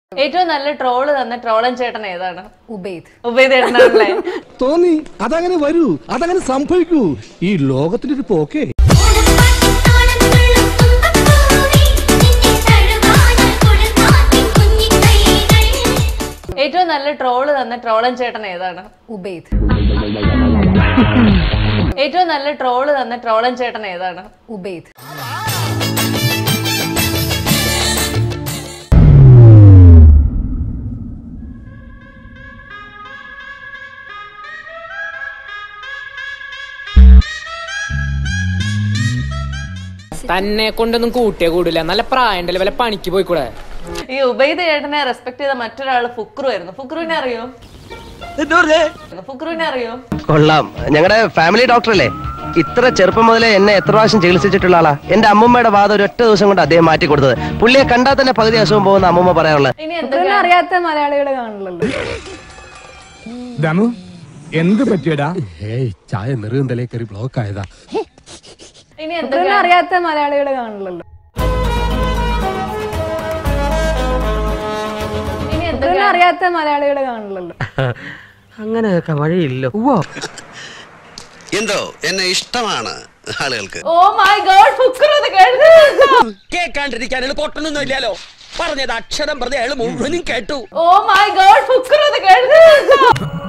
ഏറ്റവും നല്ല ട്രോള് തന്ന ട്രോളൻ ചേട്ടൻ ഏതാണ് ഉബൈദ് ഉബൈദ് ചേട്ടനാണല്ലേ തോന്നി അതങ്ങനെ വരൂ അതങ്ങനെ സംഭവിക്കൂ ഈ ലോകത്തിന്റെ ഒരു പോക്കേ ഏറ്റവും നല്ല ട്രോള് തന്ന ട്രോളൻ ചേട്ടൻ ഏതാണ് ഉബൈദ് ഏറ്റവും നല്ല ട്രോള് തന്ന ട്രോളൻ ചേട്ടൻ ഏതാണ് ഉബൈദ് തന്നെ കൊണ്ടൊന്നും കൂട്ടിയേ കൂടില്ല നല്ല പ്രായണ്ടല്ലേ വല്ല പണിക്ക് പോയിക്കൂടെ ഈ ഉബൈദ് ചേട്ടനെ റെസ്പെക്ട് ചെയ്ത മറ്റൊരാള് ഫുക്രു ആയിരുന്നു ഫുക്രുവിനെ അറിയോ ഫുക്രുവിനെ അറിയോ കൊള്ളാം ഞങ്ങളുടെ ഫാമിലി ഡോക്ടർ അല്ലേ ഇത്ര ചെറുപ്പം മുതലേ എന്നെ എത്ര പ്രാവശ്യം ചികിത്സിച്ചിട്ടുള്ള ആളാ എന്റെ അമ്മൂമ്മയുടെ വാദം ഒരു ഒറ്റ ദിവസം കൊണ്ട് അദ്ദേഹം മാറ്റി കൊടുത്തത് പുള്ളിയെ കണ്ടാൽ തന്നെ പകുതി അസുഖം പോകുന്ന അമ്മൂമ്മ പറയാറുള്ളത് ഇനി ഇതൊന്നും എന്തൊക്കെയാണ് അറിയാത്ത മലയാളികൾ കാണില്ലല്ലോ ദമു എന്ത് പറ്റിയടാ ഏയ് ചായ നെറുകന്തലേ കയറി ബ്ലോക്ക് ആയതാ ഇനി ഇതൊന്നും എന്തൊക്കെയാണ് അറിയാത്ത മലയാളികൾ കാണില്ലല്ലോ ഇനി ഇതൊന്നും എന്തൊക്കെയാണ് അറിയാത്ത മലയാളികൾ കാണില്ലല്ലോ അങ്ങനെയൊക്കെ വഴിയില്ല എന്തോ എന്നെ ഇഷ്ടമാണ് ആളുകൾക്ക് ഓ മൈ ഗോഡ് ഫുക്രു ഇത് കേൾക്കുന്നുണ്ടോ കേൾക്കാണ്ടിരിക്കാനുള്ള പൊട്ടണൊന്നും ഇല്ലല്ലോ പറഞ്ഞത് അക്ഷരം പ്രതി അയാൾ മുഴുവനും കേട്ടു ഓ മൈ ഗോഡ് ഫുക്രു ഇത് കേൾക്കുന്നുണ്ടോ